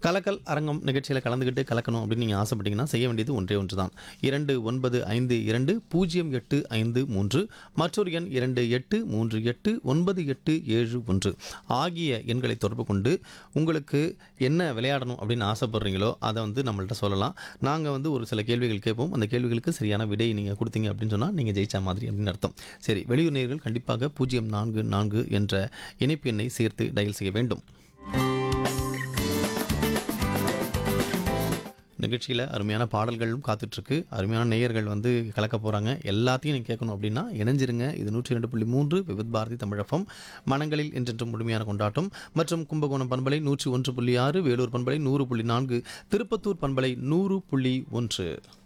கலக்கல் அரங்கம் நிகழ்ச்சியில் கலந்துக்கிட்டு கலக்கணும் அப்படின்னு நீங்கள் ஆசைப்பட்டீங்கன்னா செய்ய வேண்டியது ஒன்றே ஒன்று தான் இரண்டு ஒன்பது ஐந்து இரண்டு பூஜ்ஜியம் எட்டு ஐந்து மூன்று மற்றொரு எண் இரண்டு எட்டு மூன்று எட்டு ஒன்பது எட்டு ஏழு ஒன்று ஆகிய எண்களை தொடர்பு கொண்டு உங்களுக்கு என்ன விளையாடணும் அப்படின்னு ஆசைப்படுறீங்களோ அதை வந்து நம்மள்ட்ட சொல்லலாம் நாங்கள் வந்து ஒரு சில கேள்விகள் கேட்போம் அந்த கேள்விகளுக்கு சரியான விடை நீங்கள் கொடுத்தீங்க அப்படின்னு சொன்னால் நீங்கள் ஜெயிச்ச மாதிரி அப்படின்னு அர்த்தம் சரி வெளியூர் நேயர்கள் கண்டிப்பாக பூஜ்ஜியம் நான்கு நான்கு என்ற இணைப்பு எண்ணை சேர்த்து டயல் செய்ய வேண்டும் நிகழ்ச்சியில் அருமையான பாடல்களும் காத்துட்ருக்கு அருமையான நேயர்கள் வந்து கலக்க போகிறாங்க எல்லாத்தையும் நீங்கள் கேட்கணும் அப்படின்னா இணைஞ்சிருங்க இது நூற்றி ரெண்டு புள்ளி மூன்று விவித் பாரதி தமிழகம் மனங்களில் என்றென்றும் முழுமையான கொண்டாட்டம் மற்றும் கும்பகோணம் பண்பலை நூற்றி ஒன்று புள்ளி ஆறு வேலூர் பண்பலை நூறு புள்ளி நான்கு திருப்பத்தூர் பண்பலை நூறு புள்ளி ஒன்று